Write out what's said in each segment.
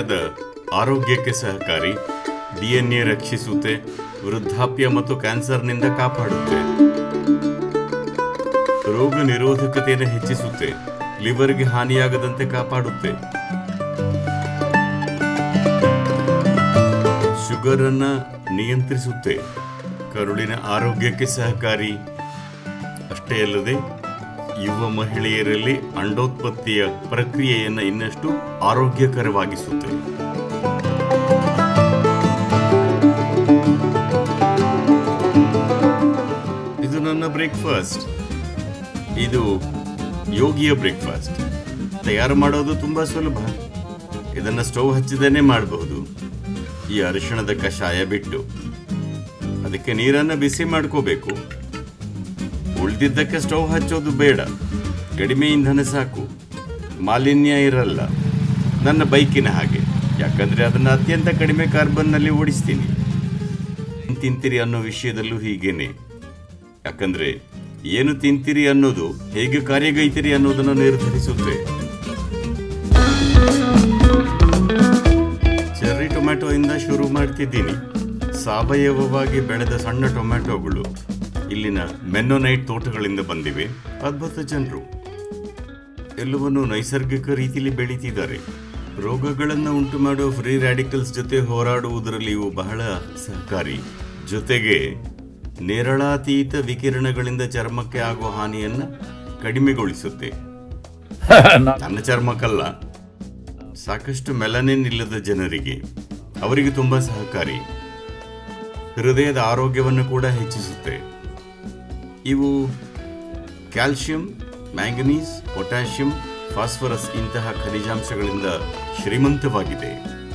ಹೃದಯದ ಆರೋಗ್ಯಕ್ಕೆ ಸಹಕಾರಿ ಡಿಎನ್ಎ ರಕ್ಷಿಸುತ್ತೆ ವೃದ್ಧಾಪ್ಯ ಮತ್ತು ಕ್ಯಾನ್ಸರ್ನಿಂದ ಕಾಪಾಡುತ್ತೆ ರೋಗ ನಿರೋಧಕತೆಯನ್ನು ಹೆಚ್ಚಿಸುತ್ತೆ ಲಿವರ್ಗೆ ಹಾನಿಯಾಗದಂತೆ ಕಾಪಾಡುತ್ತೆ ಶುಗರ್ ಅನ್ನ ನಿಯಂತ್ರಿಸುತ್ತೆ ಕರುಳಿನ ಆರೋಗ್ಯಕ್ಕೆ ಸಹಕಾರಿ ಅಷ್ಟೇ ಅಲ್ಲದೆ ಯುವ ಮಹಿಳೆಯರಲ್ಲಿ ಅಂಡೋತ್ಪತ್ತಿಯ ಪ್ರಕ್ರಿಯೆಯನ್ನು ಇನ್ನಷ್ಟು ಆರೋಗ್ಯಕರವಾಗಿಸುತ್ತೆ ಇದು ನನ್ನ ಬ್ರೇಕ್ಫಾಸ್ಟ್ ಇದು ಯೋಗಿಯ ಬ್ರೇಕ್ಫಾಸ್ಟ್ ತಯಾರು ಮಾಡೋದು ತುಂಬಾ ಸುಲಭ ಇದನ್ನ ಸ್ಟವ್ ಹಚ್ಚಿದೇನೆ ಮಾಡಬಹುದು ಈ ಅರಿಶಿಣದ ಕಷಾಯ ಬಿಟ್ಟು ಅದಕ್ಕೆ ನೀರನ್ನ ಬಿಸಿ ಮಾಡ್ಕೋಬೇಕು ಉಳಿದಿದ್ದಕ್ಕೆ ಸ್ಟವ್ ಹಚ್ಚೋದು ಬೇಡ ಕಡಿಮೆ ಇಂಧನ ಸಾಕು ಮಾಲಿನ್ಯ ಇರಲ್ಲ ನನ್ನ ಬೈಕಿನ ಹಾಗೆ ಯಾಕಂದ್ರೆ ಅದನ್ನ ಅತ್ಯಂತ ಕಡಿಮೆ ಕಾರ್ಬನ್ನಲ್ಲಿ ಓಡಿಸ್ತೀನಿ ತಿಂತೀರಿ ಅನ್ನೋ ವಿಷಯದಲ್ಲೂ ಹೀಗೇನೆ ಯಾಕಂದ್ರೆ ಏನು ತಿಂತೀರಿ ಅನ್ನೋದು ಹೇಗೆ ಕಾರ್ಯಗೈತೀರಿ ಅನ್ನೋದನ್ನು ನಿರ್ಧರಿಸುತ್ತೆ ಚೆರ್ರಿ ಟೊಮ್ಯಾಟೊ ಇಂದ ಶುರು ಮಾಡ್ತಿದ್ದೀನಿ ಸಾವಯವವಾಗಿ ಬೆಳೆದ ಸಣ್ಣ ಟೊಮ್ಯಾಟೊಗಳು ಇಲ್ಲಿನ ಮೆನ್ನೊನೈಟ್ ತೋಟಗಳಿಂದ ಬಂದಿವೆ ಅದ್ಭುತ ಜನರು ಎಲ್ಲವನ್ನು ನೈಸರ್ಗಿಕ ರೀತಿಯಲ್ಲಿ ಬೆಳೀತಿದ್ದಾರೆ ರೋಗಗಳನ್ನು ಉಂಟು ಮಾಡುವ ಫ್ರೀ ರ್ಯಾಡಿಕಲ್ಸ್ ಜೊತೆ ಹೋರಾಡುವುದರಲ್ಲಿ ಇವು ಬಹಳ ಸಹಕಾರಿ ಜೊತೆಗೆ ನೇರಳಾತೀತ ವಿಕಿರಣಗಳಿಂದ ಚರ್ಮಕ್ಕೆ ಆಗುವ ಹಾನಿಯನ್ನ ಕಡಿಮೆಗೊಳಿಸುತ್ತೆ ನನ್ನ ಚರ್ಮಕ್ಕಲ್ಲ ಸಾಕಷ್ಟು ಮೆಲನಿನ್ ಇಲ್ಲದ ಜನರಿಗೆ ಅವರಿಗೆ ತುಂಬಾ ಸಹಕಾರಿ ಹೃದಯದ ಆರೋಗ್ಯವನ್ನು ಕೂಡ ಹೆಚ್ಚಿಸುತ್ತೆ ಇವು ಕ್ಯಾಲ್ಸಿಯಂ ಮ್ಯಾಂಗನೀಸ್ ಪೊಟ್ಯಾಷಿಯಂ ಫಾಸ್ಫರಸ್ ಇಂತಹ ಖನಿಜಾಂಶಗಳಿಂದ ಶ್ರೀಮಂತವಾಗಿದೆ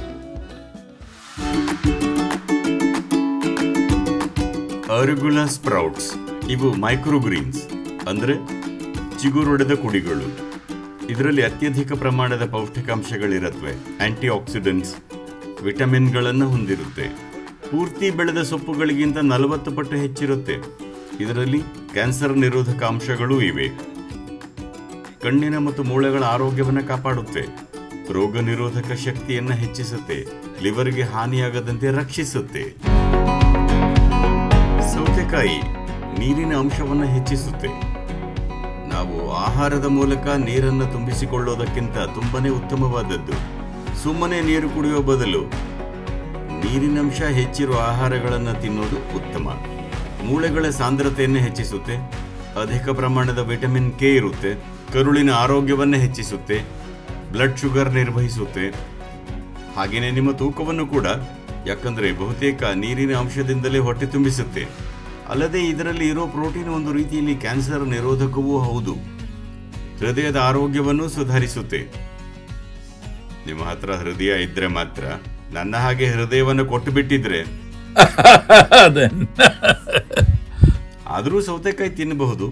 ಅರುಗುಲ ಸ್ಪ್ರೌಟ್ಸ್ ಇವು ಮೈಕ್ರೋಗ್ರೀನ್ಸ್ ಅಂದ್ರೆ ಚಿಗುರೊಡೆದ ಕುಡಿಗಳು ಇದರಲ್ಲಿ ಅತ್ಯಧಿಕ ಪ್ರಮಾಣದ ಪೌಷ್ಟಿಕಾಂಶಗಳಿರುತ್ತವೆ ಆಂಟಿ ಆಕ್ಸಿಡೆಂಟ್ಸ್ ವಿಟಮಿನ್ಗಳನ್ನು ಹೊಂದಿರುತ್ತೆ ಪೂರ್ತಿ ಬೆಳೆದ ಸೊಪ್ಪುಗಳಿಗಿಂತ ನಲವತ್ತು ಪಟ್ಟು ಹೆಚ್ಚಿರುತ್ತೆ ಇದರಲ್ಲಿ ಕ್ಯಾನ್ಸರ್ ನಿರೋಧಕ ಅಂಶಗಳೂ ಇವೆ ಕಣ್ಣಿನ ಮತ್ತು ಮೂಳೆಗಳ ಆರೋಗ್ಯವನ್ನು ಕಾಪಾಡುತ್ತೆ ರೋಗ ನಿರೋಧಕ ಶಕ್ತಿಯನ್ನು ಹೆಚ್ಚಿಸುತ್ತೆ ಲಿವರ್ಗೆ ಹಾನಿಯಾಗದಂತೆ ರಕ್ಷಿಸುತ್ತೆ ಸೌತೆಕಾಯಿ ನೀರಿನ ಅಂಶವನ್ನು ಹೆಚ್ಚಿಸುತ್ತೆ ನಾವು ಆಹಾರದ ಮೂಲಕ ನೀರನ್ನು ತುಂಬಿಸಿಕೊಳ್ಳೋದಕ್ಕಿಂತ ತುಂಬಾನೇ ಉತ್ತಮವಾದದ್ದು ಸುಮ್ಮನೆ ನೀರು ಕುಡಿಯುವ ಬದಲು ನೀರಿನಂಶ ಹೆಚ್ಚಿರುವ ಆಹಾರಗಳನ್ನು ತಿನ್ನೋದು ಉತ್ತಮ ಮೂಳೆಗಳ ಸಾಂದ್ರತೆಯನ್ನು ಹೆಚ್ಚಿಸುತ್ತೆ ಅಧಿಕ ಪ್ರಮಾಣದ ವಿಟಮಿನ್ ಕೆ ಇರುತ್ತೆ ಕರುಳಿನ ಆರೋಗ್ಯವನ್ನು ಹೆಚ್ಚಿಸುತ್ತೆ ಬ್ಲಡ್ ಶುಗರ್ ನಿರ್ವಹಿಸುತ್ತೆ ಹಾಗೆಯೇ ನಿಮ್ಮ ತೂಕವನ್ನು ಕೂಡ ಯಾಕಂದ್ರೆ ಬಹುತೇಕ ನೀರಿನ ಅಂಶದಿಂದಲೇ ಹೊಟ್ಟೆ ತುಂಬಿಸುತ್ತೆ ಅಲ್ಲದೆ ಇದರಲ್ಲಿ ಇರೋ ಪ್ರೋಟೀನ್ ಒಂದು ರೀತಿಯಲ್ಲಿ ಕ್ಯಾನ್ಸರ್ ನಿರೋಧಕವೂ ಹೌದು ಹೃದಯದ ಆರೋಗ್ಯವನ್ನು ಸುಧಾರಿಸುತ್ತೆ ನಿಮ್ಮ ಹತ್ರ ಹೃದಯ ಇದ್ರೆ ಮಾತ್ರ ನನ್ನ ಹಾಗೆ ಹೃದಯವನ್ನು ಕೊಟ್ಟು ಬಿಟ್ಟಿದ್ರೆ Then. ಆದರೂ ಸೌತೆಕಾಯಿ ತಿನ್ನಬಹುದು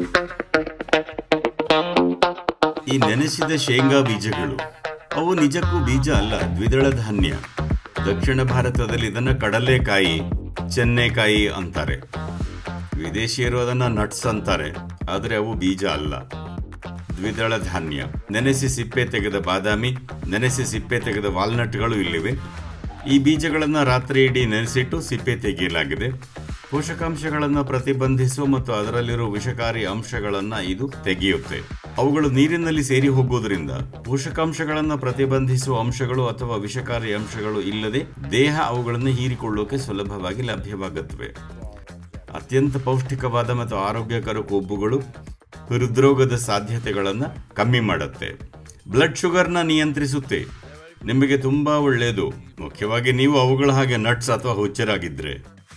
ಈ ನೆನೆಸಿದ ಶೇಂಗಾ ಬೀಜಗಳು ಅವು ನಿಜಕ್ಕೂ ಬೀಜ ಅಲ್ಲ ದ್ವಿದಳ ಧಾನ್ಯ ದಕ್ಷಿಣ ಭಾರತದಲ್ಲಿ ಇದನ್ನ ಕಡಲೆಕಾಯಿ ಚೆನ್ನೆಕಾಯಿ ಅಂತಾರೆ ವಿದೇಶಿಯರು ಅದನ್ನ ನಟ್ಸ್ ಅಂತಾರೆ ಆದರೆ ಅವು ಬೀಜ ಅಲ್ಲ ದ್ವಿದಳ ಧಾನ್ಯ ನೆನೆಸಿ ಸಿಪ್ಪೆ ತೆಗೆದ ಬಾದಾಮಿ ನೆನೆಸಿ ಸಿಪ್ಪೆ ತೆಗೆದ ವಾಲ್ನಟ್ಗಳು ಇಲ್ಲಿವೆ ಈ ಬೀಜಗಳನ್ನು ರಾತ್ರಿ ಇಡೀ ನೆನೆಸಿಟ್ಟು ಸಿಪ್ಪೆ ತೆಗೆಯಲಾಗಿದೆ ಪೋಷಕಾಂಶಗಳನ್ನು ಪ್ರತಿಬಂಧಿಸುವ ಮತ್ತು ಅದರಲ್ಲಿರುವ ವಿಷಕಾರಿ ಅಂಶಗಳನ್ನು ಇದು ತೆಗೆಯುತ್ತೆ ಅವುಗಳು ನೀರಿನಲ್ಲಿ ಸೇರಿ ಹೋಗೋದ್ರಿಂದ ಪೋಷಕಾಂಶಗಳನ್ನು ಪ್ರತಿಬಂಧಿಸುವ ಅಂಶಗಳು ಅಥವಾ ವಿಷಕಾರಿ ಅಂಶಗಳು ಇಲ್ಲದೆ ದೇಹ ಅವುಗಳನ್ನು ಹೀರಿಕೊಳ್ಳೋಕೆ ಸುಲಭವಾಗಿ ಲಭ್ಯವಾಗುತ್ತವೆ ಅತ್ಯಂತ ಪೌಷ್ಟಿಕವಾದ ಮತ್ತು ಆರೋಗ್ಯಕರ ಕೊಬ್ಬುಗಳು ಹೃದ್ರೋಗದ ಸಾಧ್ಯತೆಗಳನ್ನು ಕಮ್ಮಿ ಮಾಡುತ್ತೆ ಬ್ಲಡ್ ಶುಗರ್ನ ನಿಯಂತ್ರಿಸುತ್ತೆ ನಿಮಗೆ ತುಂಬಾ ಒಳ್ಳೆಯದು ಮುಖ್ಯವಾಗಿ ನೀವು ಅವುಗಳ ಹಾಗೆ ನಟ್ಸ್ ಅಥವಾ ಹುಚ್ಚರಾಗಿದ್ರೆ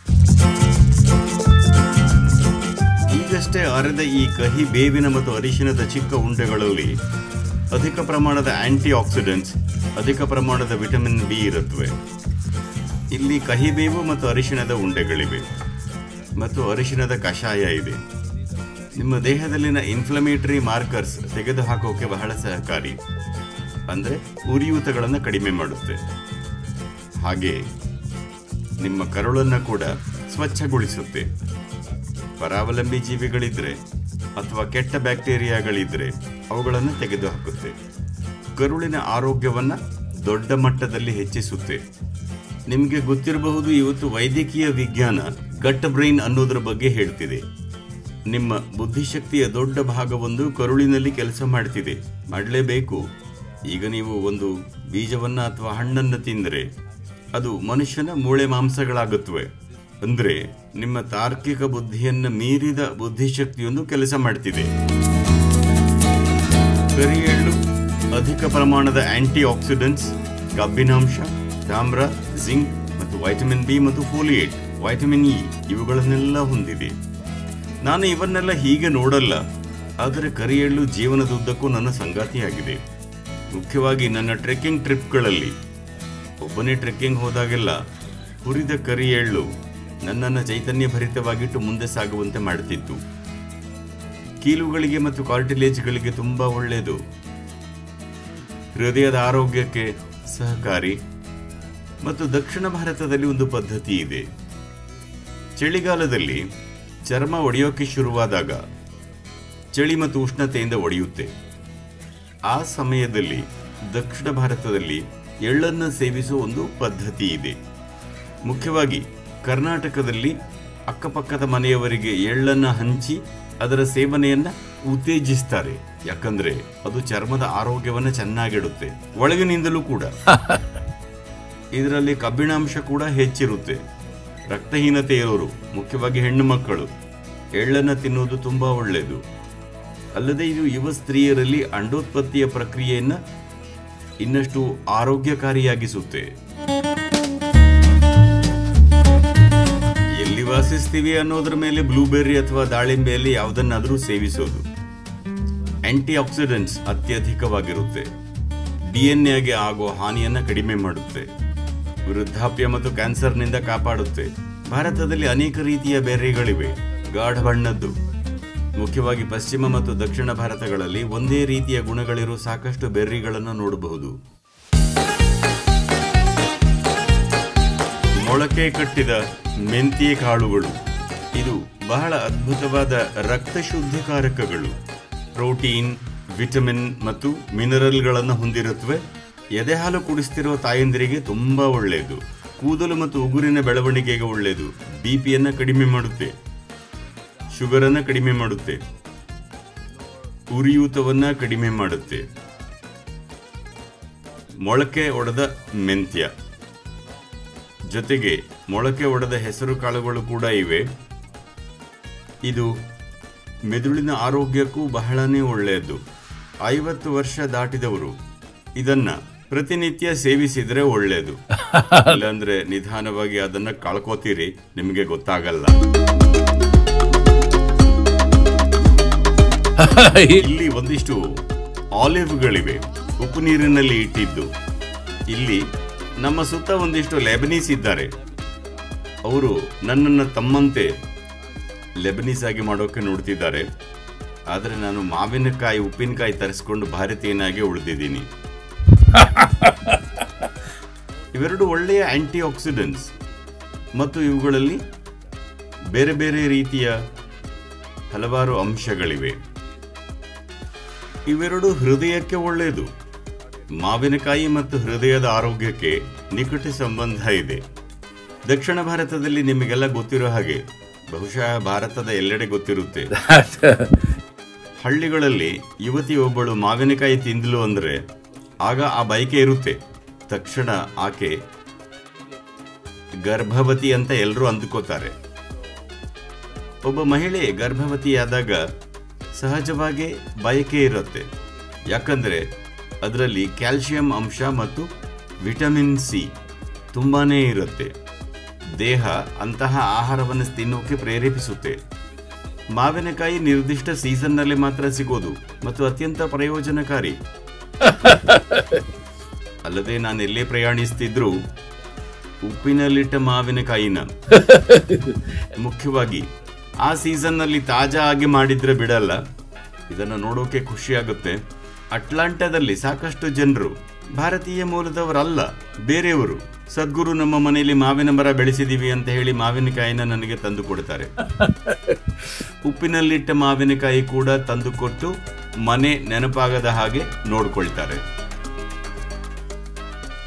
ಈಗಷ್ಟೇ ಅರೆದ ಈ ಕಹಿ ಬೇವಿನ ಮತ್ತು ಅರಿಶಿನದ ಚಿಕ್ಕ ಉಂಡೆಗಳಲ್ಲಿ ಅಧಿಕ ಪ್ರಮಾಣದ ಆಂಟಿ ಆಕ್ಸಿಡೆಂಟ್ಸ್ ಅಧಿಕ ಪ್ರಮಾಣದ ವಿಟಮಿನ್ ಬಿ ಇರುತ್ತವೆ ಇಲ್ಲಿ ಕಹಿಬೇವು ಮತ್ತು ಅರಿಶಿಣದ ಉಂಡೆಗಳಿವೆ ಮತ್ತು ಅರಿಶಿಣದ ಕಷಾಯ ಇದೆ ನಿಮ್ಮ ದೇಹದಲ್ಲಿನ ಇನ್ಫ್ಲಮೇಟರಿ ಮಾರ್ಕರ್ಸ್ ತೆಗೆದುಹಾಕೋಕೆ ಬಹಳ ಸಹಕಾರಿ ಅಂದರೆ ಉರಿಯೂತಗಳನ್ನು ಕಡಿಮೆ ಮಾಡುತ್ತೆ ಹಾಗೆ ನಿಮ್ಮ ಕರುಳನ್ನು ಕೂಡ ಸ್ವಚ್ಛಗೊಳಿಸುತ್ತೆ ಪರಾವಲಂಬಿ ಜೀವಿಗಳಿದ್ರೆ ಅಥವಾ ಕೆಟ್ಟ ಬ್ಯಾಕ್ಟೀರಿಯಾಗಳಿದ್ರೆ ಅವುಗಳನ್ನು ತೆಗೆದುಹಾಕುತ್ತೆ ಕರುಳಿನ ಆರೋಗ್ಯವನ್ನ ದೊಡ್ಡ ಮಟ್ಟದಲ್ಲಿ ಹೆಚ್ಚಿಸುತ್ತೆ ನಿಮಗೆ ಗೊತ್ತಿರಬಹುದು ಇವತ್ತು ವೈದ್ಯಕೀಯ ವಿಜ್ಞಾನ ಗಟ್ ಬ್ರೈನ್ ಅನ್ನೋದ್ರ ಬಗ್ಗೆ ಹೇಳ್ತಿದೆ ನಿಮ್ಮ ಬುದ್ಧಿಶಕ್ತಿಯ ದೊಡ್ಡ ಭಾಗವೊಂದು ಕರುಳಿನಲ್ಲಿ ಕೆಲಸ ಮಾಡ್ತಿದೆ ಮಾಡಲೇಬೇಕು ಈಗ ನೀವು ಒಂದು ಬೀಜವನ್ನ ಅಥವಾ ಹಣ್ಣನ್ನು ತಿಂದರೆ ಅದು ಮನುಷ್ಯನ ಮೂಳೆ ಮಾಂಸಗಳಾಗುತ್ತವೆ ಅಂದ್ರೆ ನಿಮ್ಮ ತಾರ್ಕಿಕ ಬುದ್ಧಿಯನ್ನು ಮೀರಿದ ಬುದ್ಧಿಶಕ್ತಿಯೊಂದು ಕೆಲಸ ಮಾಡ್ತಿದೆ ಕರಿಎಳ್ಳು ಅಧಿಕ ಪ್ರಮಾಣದ ಆಂಟಿ ಆಕ್ಸಿಡೆಂಟ್ಸ್ ಕಬ್ಬಿನಾಂಶ ತಾಮ್ರ ಜಿಂಕ್ ಮತ್ತು ವೈಟಮಿನ್ ಬಿ ಮತ್ತು ಫೋಲಿಯೇಟ್ ವೈಟಮಿನ್ ಇ ಇವುಗಳನ್ನೆಲ್ಲ ಹೊಂದಿದೆ ನಾನು ಇವನ್ನೆಲ್ಲ ಹೀಗೆ ನೋಡಲ್ಲ ಆದರೆ ಕರಿಎಳ್ಳು ಜೀವನದುದ್ದಕ್ಕೂ ನನ್ನ ಸಂಗಾತಿಯಾಗಿದೆ ಮುಖ್ಯವಾಗಿ ನನ್ನ ಟ್ರೆಕ್ಕಿಂಗ್ ಟ್ರಿಪ್ಗಳಲ್ಲಿ ಒಬ್ಬನೇ ಟ್ರೆಕ್ಕಿಂಗ್ ಹೋದಾಗೆಲ್ಲ ಹುರಿದ ಕರಿಎಳ್ಳು ನನ್ನನ್ನು ಚೈತನ್ಯ ಭರಿತವಾಗಿಟ್ಟು ಮುಂದೆ ಸಾಗುವಂತೆ ಮಾಡುತ್ತಿತ್ತು ಕೀಲುಗಳಿಗೆ ಮತ್ತು ಕಾರ್ಟಿಲೇಜ್ಗಳಿಗೆ ತುಂಬಾ ಒಳ್ಳೆಯದು ಹೃದಯದ ಆರೋಗ್ಯಕ್ಕೆ ಸಹಕಾರಿ ಮತ್ತು ದಕ್ಷಿಣ ಭಾರತದಲ್ಲಿ ಒಂದು ಪದ್ಧತಿ ಇದೆ ಚಳಿಗಾಲದಲ್ಲಿ ಚರ್ಮ ಒಡೆಯೋಕೆ ಶುರುವಾದಾಗ ಚಳಿ ಮತ್ತು ಉಷ್ಣತೆಯಿಂದ ಒಡೆಯುತ್ತೆ ಆ ಸಮಯದಲ್ಲಿ ದಕ್ಷಿಣ ಭಾರತದಲ್ಲಿ ಎಳ್ಳನ್ನು ಸೇವಿಸುವ ಒಂದು ಪದ್ಧತಿ ಇದೆ ಮುಖ್ಯವಾಗಿ ಕರ್ನಾಟಕದಲ್ಲಿ ಅಕ್ಕಪಕ್ಕದ ಮನೆಯವರಿಗೆ ಎಳ್ಳನ್ನು ಹಂಚಿ ಅದರ ಸೇವನೆಯನ್ನ ಉತ್ತೇಜಿಸ್ತಾರೆ ಯಾಕಂದ್ರೆ ಅದು ಚರ್ಮದ ಆರೋಗ್ಯವನ್ನು ಚೆನ್ನಾಗಿಡುತ್ತೆ ಒಳಗಿನಿಂದಲೂ ಕೂಡ ಇದರಲ್ಲಿ ಕಬ್ಬಿಣಾಂಶ ಕೂಡ ಹೆಚ್ಚಿರುತ್ತೆ ರಕ್ತಹೀನತೆ ಇರೋರು ಮುಖ್ಯವಾಗಿ ಹೆಣ್ಣು ಮಕ್ಕಳು ಎಳ್ಳನ್ನ ತಿನ್ನೋದು ತುಂಬಾ ಒಳ್ಳೆಯದು ಅಲ್ಲದೆ ಇದು ಯುವ ಸ್ತ್ರೀಯರಲ್ಲಿ ಅಂಡೋತ್ಪತ್ತಿಯ ಪ್ರಕ್ರಿಯೆಯನ್ನ ಇನ್ನಷ್ಟು ಆರೋಗ್ಯಕಾರಿಯಾಗಿಸುತ್ತೆ ಎಲ್ಲಿ ವಾಸಿಸ್ತೀವಿ ಅನ್ನೋದ್ರ ಮೇಲೆ ಬ್ಲೂಬೆರ್ರಿ ಅಥವಾ ದಾಳಿಂಬೆಯಲ್ಲಿ ಯಾವುದನ್ನಾದರೂ ಸೇವಿಸೋದು ಆಂಟಿ ಆಕ್ಸಿಡೆಂಟ್ಸ್ ಅತ್ಯಧಿಕವಾಗಿರುತ್ತೆ ಡಿಎನ್ಎಗೆ ಆಗೋ ಹಾನಿಯನ್ನ ಕಡಿಮೆ ಮಾಡುತ್ತೆ ವೃದ್ಧಾಪ್ಯ ಮತ್ತು ಕ್ಯಾನ್ಸರ್ನಿಂದ ಕಾಪಾಡುತ್ತೆ ಭಾರತದಲ್ಲಿ ಅನೇಕ ರೀತಿಯ ಬೆರ್ರಿಗಳಿವೆ ಗಾಢ ಬಣ್ಣದ್ದು ಮುಖ್ಯವಾಗಿ ಪಶ್ಚಿಮ ಮತ್ತು ದಕ್ಷಿಣ ಭಾರತಗಳಲ್ಲಿ ಒಂದೇ ರೀತಿಯ ಗುಣಗಳಿರೋ ಸಾಕಷ್ಟು ಬೆರ್ರಿಗಳನ್ನು ನೋಡಬಹುದು ಮೊಳಕೆ ಕಟ್ಟಿದ ಮೆಂತ್ಯೆ ಕಾಳುಗಳು ಇದು ಬಹಳ ಅದ್ಭುತವಾದ ರಕ್ತ ಶುದ್ಧಿಕಾರಕಗಳು ಪ್ರೋಟೀನ್ ವಿಟಮಿನ್ ಮತ್ತು ಮಿನರಲ್ಗಳನ್ನು ಹೊಂದಿರುತ್ತವೆ ಎದೆಹಾಲು ಕುಡಿಸ್ತಿರುವ ತಾಯಂದಿರಿಗೆ ತುಂಬಾ ಒಳ್ಳೆಯದು ಕೂದಲು ಮತ್ತು ಉಗುರಿನ ಬೆಳವಣಿಗೆಗೆ ಒಳ್ಳೆಯದು ಬಿಪಿಯನ್ನು ಕಡಿಮೆ ಮಾಡುತ್ತೆ ಶುಗರನ್ನು ಕಡಿಮೆ ಮಾಡುತ್ತೆ ಉರಿಯೂತವನ್ನ ಕಡಿಮೆ ಮಾಡುತ್ತೆ ಮೊಳಕೆ ಒಡೆದ ಮೆಂತ್ಯ ಜೊತೆಗೆ ಮೊಳಕೆ ಒಡೆದ ಹೆಸರು ಕಾಳುಗಳು ಕೂಡ ಇವೆ ಇದು ಮೆದುಳಿನ ಆರೋಗ್ಯಕ್ಕೂ ಬಹಳನೇ ಒಳ್ಳೆಯದು ಐವತ್ತು ವರ್ಷ ದಾಟಿದವರು ಇದನ್ನ ಪ್ರತಿನಿತ್ಯ ಸೇವಿಸಿದ್ರೆ ಒಳ್ಳೆಯದು ಇಲ್ಲಾಂದ್ರೆ ನಿಧಾನವಾಗಿ ಅದನ್ನ ಕಳ್ಕೋತೀರಿ ನಿಮಗೆ ಗೊತ್ತಾಗಲ್ಲ ಇಲ್ಲಿ ಒಂದಿಷ್ಟು ಆಲಿವ್ಗಳಿವೆ ಉಪ್ಪು ನೀರಿನಲ್ಲಿ ಇಟ್ಟಿದ್ದು ಇಲ್ಲಿ ನಮ್ಮ ಸುತ್ತ ಒಂದಿಷ್ಟು ಲೆಬನೀಸ್ ಇದ್ದಾರೆ ಅವರು ನನ್ನನ್ನು ತಮ್ಮಂತೆ ಲೆಬನೀಸ್ ಆಗಿ ಮಾಡೋಕೆ ನೋಡ್ತಿದ್ದಾರೆ ಆದರೆ ನಾನು ಮಾವಿನಕಾಯಿ ಉಪ್ಪಿನಕಾಯಿ ತರಿಸ್ಕೊಂಡು ಭಾರತೀಯನಾಗಿ ಉಳಿದಿದ್ದೀನಿ ಇವೆರಡು ಒಳ್ಳೆಯ ಆಂಟಿ ಆಕ್ಸಿಡೆಂಟ್ಸ್ ಮತ್ತು ಇವುಗಳಲ್ಲಿ ಬೇರೆ ಬೇರೆ ರೀತಿಯ ಹಲವಾರು ಅಂಶಗಳಿವೆ ಇವೆರಡು ಹೃದಯಕ್ಕೆ ಒಳ್ಳೆಯದು ಮಾವಿನಕಾಯಿ ಮತ್ತು ಹೃದಯದ ಆರೋಗ್ಯಕ್ಕೆ ನಿಕಟ ಸಂಬಂಧ ಇದೆ ದಕ್ಷಿಣ ಭಾರತದಲ್ಲಿ ನಿಮಗೆಲ್ಲ ಗೊತ್ತಿರೋ ಹಾಗೆ ಬಹುಶಃ ಭಾರತದ ಎಲ್ಲೆಡೆ ಗೊತ್ತಿರುತ್ತೆ ಹಳ್ಳಿಗಳಲ್ಲಿ ಯುವತಿಯೊಬ್ಬಳು ಮಾವಿನಕಾಯಿ ತಿಂದಲು ಅಂದ್ರೆ ಆಗ ಆ ಬಯಕೆ ಇರುತ್ತೆ ತಕ್ಷಣ ಆಕೆ ಗರ್ಭವತಿ ಅಂತ ಎಲ್ಲರೂ ಅಂದುಕೋತಾರೆ ಒಬ್ಬ ಮಹಿಳೆ ಗರ್ಭವತಿಯಾದಾಗ ಸಹಜವಾಗಿ ಬಯಕೆ ಇರುತ್ತೆ ಯಾಕಂದ್ರೆ ಅದರಲ್ಲಿ ಕ್ಯಾಲ್ಸಿಯಂ ಅಂಶ ಮತ್ತು ವಿಟಮಿನ್ ಸಿ ತುಂಬಾನೇ ಇರುತ್ತೆ ದೇಹ ಅಂತಹ ಆಹಾರವನ್ನು ತಿನ್ನೋಕೆ ಪ್ರೇರೇಪಿಸುತ್ತೆ ಮಾವಿನಕಾಯಿ ನಿರ್ದಿಷ್ಟ ಸೀಸನ್ನಲ್ಲಿ ಮಾತ್ರ ಸಿಗೋದು ಮತ್ತು ಅತ್ಯಂತ ಪ್ರಯೋಜನಕಾರಿ ಅಲ್ಲದೆ ನಾನು ಎಲ್ಲೇ ಪ್ರಯಾಣಿಸ್ತಿದ್ರು ಉಪ್ಪಿನಲ್ಲಿಟ್ಟ ಮಾವಿನಕಾಯಿನ ಮುಖ್ಯವಾಗಿ ಆ ಸೀಸನ್ನಲ್ಲಿ ತಾಜಾ ಆಗಿ ಮಾಡಿದ್ರೆ ಬಿಡಲ್ಲ ಇದನ್ನು ನೋಡೋಕೆ ಖುಷಿಯಾಗುತ್ತೆ ಅಟ್ಲಾಂಟಾದಲ್ಲಿ ಸಾಕಷ್ಟು ಜನರು ಭಾರತೀಯ ಮೂಲದವರಲ್ಲ ಬೇರೆಯವರು ಸದ್ಗುರು ನಮ್ಮ ಮನೆಯಲ್ಲಿ ಮಾವಿನ ಮರ ಬೆಳೆಸಿದೀವಿ ಅಂತ ಹೇಳಿ ಮಾವಿನಕಾಯಿನ ನನಗೆ ತಂದು ಕೊಡ್ತಾರೆ ಉಪ್ಪಿನಲ್ಲಿಟ್ಟ ಮಾವಿನಕಾಯಿ ಕೂಡ ತಂದು ಕೊಟ್ಟು ಮನೆ ನೆನಪಾಗದ ಹಾಗೆ ನೋಡ್ಕೊಳ್ತಾರೆ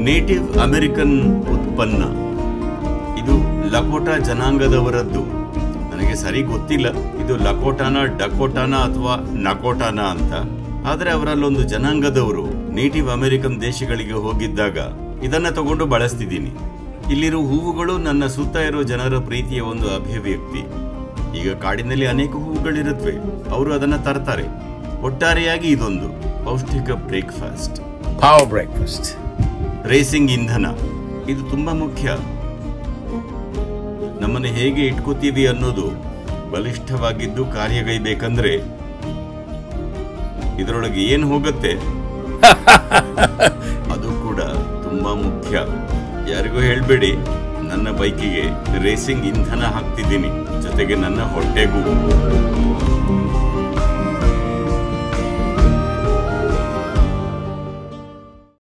ನೇಟಿವ್ ಅಮೆರಿಕನ್ ಉತ್ಪನ್ನ ಇದು ಲಕೋಟಾ ಜನಾಂಗದವರದ್ದು ನನಗೆ ಸರಿ ಗೊತ್ತಿಲ್ಲ ಇದು ಲಕೋಟಾನ ಡಕೋಟಾನ ಅಥವಾ ನಕೋಟಾನ ಅಂತ ಆದರೆ ಅವರಲ್ಲೊಂದು ಜನಾಂಗದವರು ನೇಟಿವ್ ಅಮೆರಿಕನ್ ದೇಶಗಳಿಗೆ ಹೋಗಿದ್ದಾಗ ಇದನ್ನ ತಗೊಂಡು ಬಳಸ್ತಿದ್ದೀನಿ ಇಲ್ಲಿರೋ ಹೂವುಗಳು ನನ್ನ ಸುತ್ತ ಇರೋ ಜನರ ಪ್ರೀತಿಯ ಒಂದು ಅಭಿವ್ಯಕ್ತಿ ಈಗ ಕಾಡಿನಲ್ಲಿ ಅನೇಕ ಹೂವುಗಳಿರುತ್ತವೆ ಅವರು ಅದನ್ನ ತರ್ತಾರೆ ಒಟ್ಟಾರೆಯಾಗಿ ಇದೊಂದು ಪೌಷ್ಟಿಕ ಬ್ರೇಕ್ಫಾಸ್ಟ್ Power breakfast. ರೇಸಿಂಗ್ ಇಂಧನ ಇದು ತುಂಬಾ ಮುಖ್ಯ ನಮ್ಮನ್ನು ಹೇಗೆ ಇಟ್ಕೋತೀವಿ ಅನ್ನೋದು ಬಲಿಷ್ಠವಾಗಿದ್ದು ಕಾರ್ಯಗೈಬೇಕಂದ್ರೆ ಇದರೊಳಗೆ ಏನು ಹೋಗುತ್ತೆ ಅದು ಕೂಡ ತುಂಬಾ ಮುಖ್ಯ ಯಾರಿಗೂ ಹೇಳ್ಬೇಡಿ ನನ್ನ ಬೈಕಿಗೆ ರೇಸಿಂಗ್ ಇಂಧನ ಹಾಕ್ತಿದ್ದೀನಿ ಜೊತೆಗೆ ನನ್ನ ಹೊಟ್ಟೆಗೂ